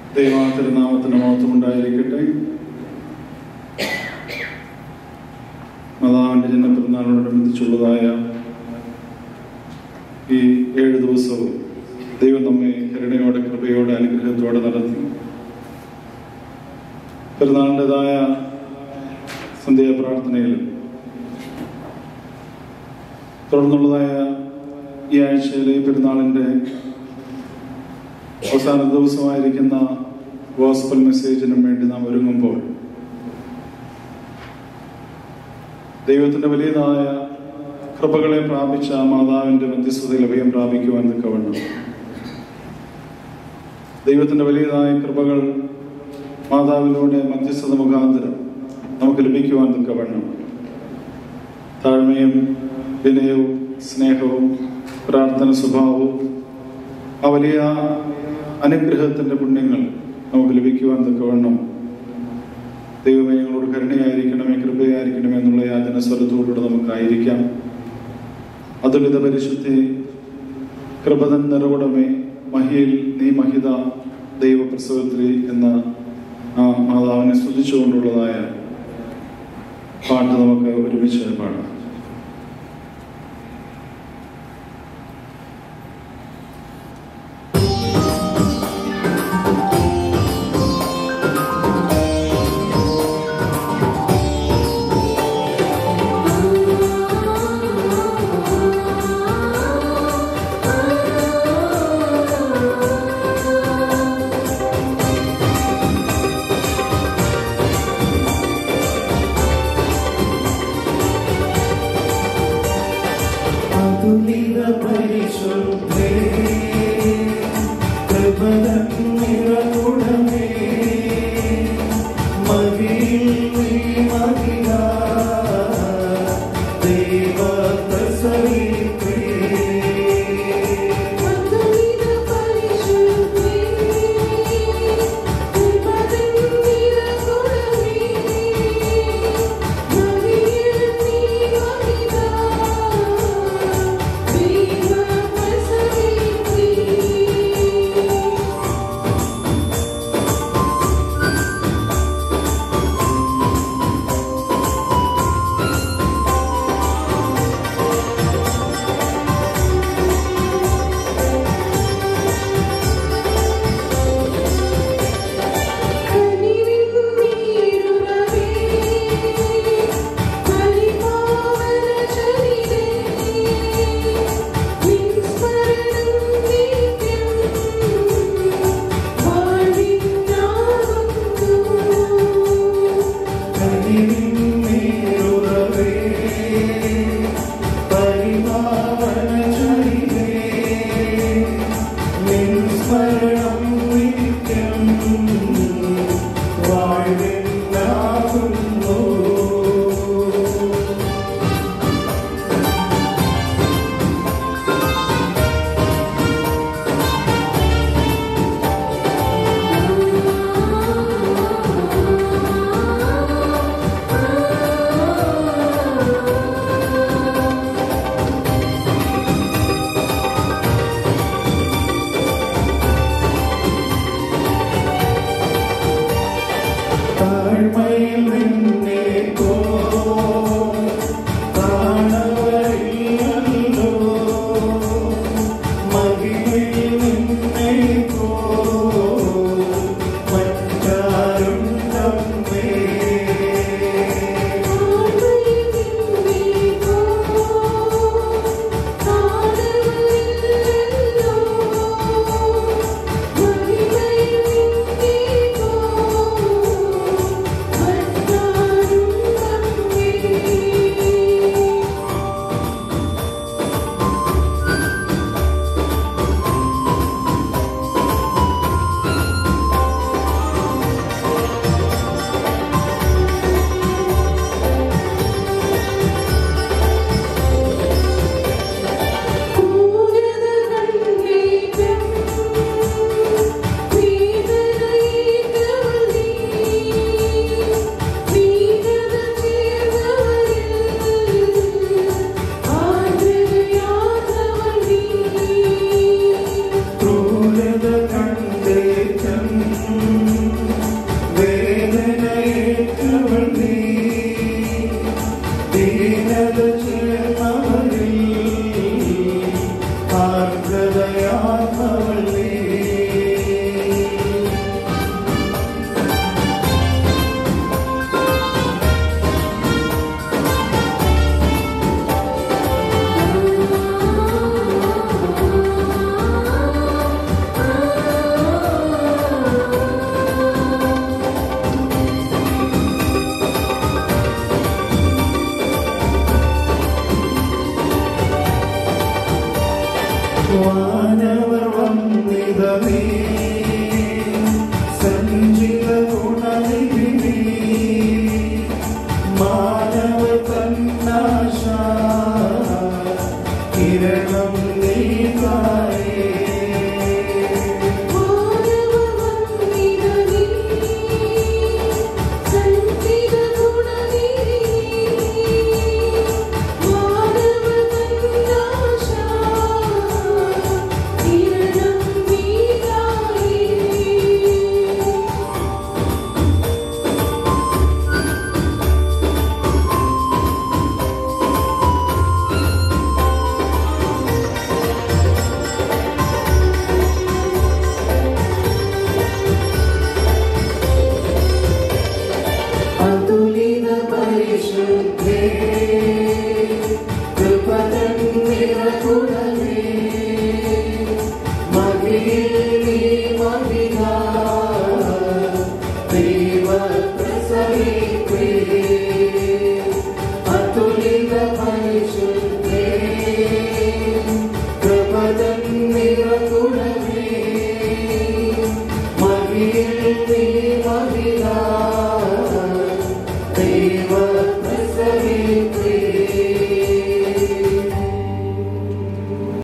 ദൈവ തിരുനാമത്തിന് മഹത്വം ഉണ്ടായിരിക്കട്ടെ മാതാവിന്റെ ജന്മപ്പെരുന്നാളിനോടനുബന്ധിച്ചുള്ളതായ ഈ ഏഴ് ദിവസവും ദൈവം നമ്മെ കരുണയോടെ കൃപയോടെ അനുഗ്രഹത്തോടെ നടത്തി പെരുന്നാളിൻ്റെതായ സന്ധ്യാ പ്രാർത്ഥനയിലും തുടർന്നുള്ളതായ ഈ ആഴ്ചയിലെ പെരുന്നാളിൻ്റെ അവസാന ദിവസമായിരിക്കുന്ന ഗോസ്പൽ മെസ്സേജിനും വേണ്ടി നാം ഒരുങ്ങുമ്പോൾ ദൈവത്തിന്റെ വലിയതായ കൃപകളെ പ്രാപിച്ച മാതാവിന്റെ മധ്യസ്ഥതയിൽ അഭയം പ്രാപിക്കുവാൻ നിൽക്കവണ്ണം ദൈവത്തിന്റെ വലിയതായ കൃപകൾ മാതാവിലൂടെ മധ്യസ്ഥത മുഖാന്തരം നമുക്ക് ലഭിക്കുവാൻ നിൽക്കവണ്ണം താഴ്മയും വിനയവും സ്നേഹവും പ്രാർത്ഥന സ്വഭാവവും ആ വലിയ അനുഗ്രഹത്തിന്റെ പുണ്യങ്ങൾ നമുക്ക് ലഭിക്കുവാൻ തക്കവണ്ണം ദൈവമേ ഞങ്ങളോട് കരുണയായിരിക്കണമേ കൃപയായിരിക്കണമേ എന്നുള്ള യാചന സ്വരത്തോടുകൂടെ നമുക്കായിരിക്കാം അതുലിത പരിശുദ്ധി കൃപതൻ നിറകുടമേ മഹിയിൽ നീ മഹിത ദൈവപ്രസവത്രി എന്ന ആ മാതാവിനെ സ്തുതിച്ചുകൊണ്ടുള്ളതായ പാട്ട് നമുക്ക് ഒരുമിച്ച് പാടാം ും അരികിൽ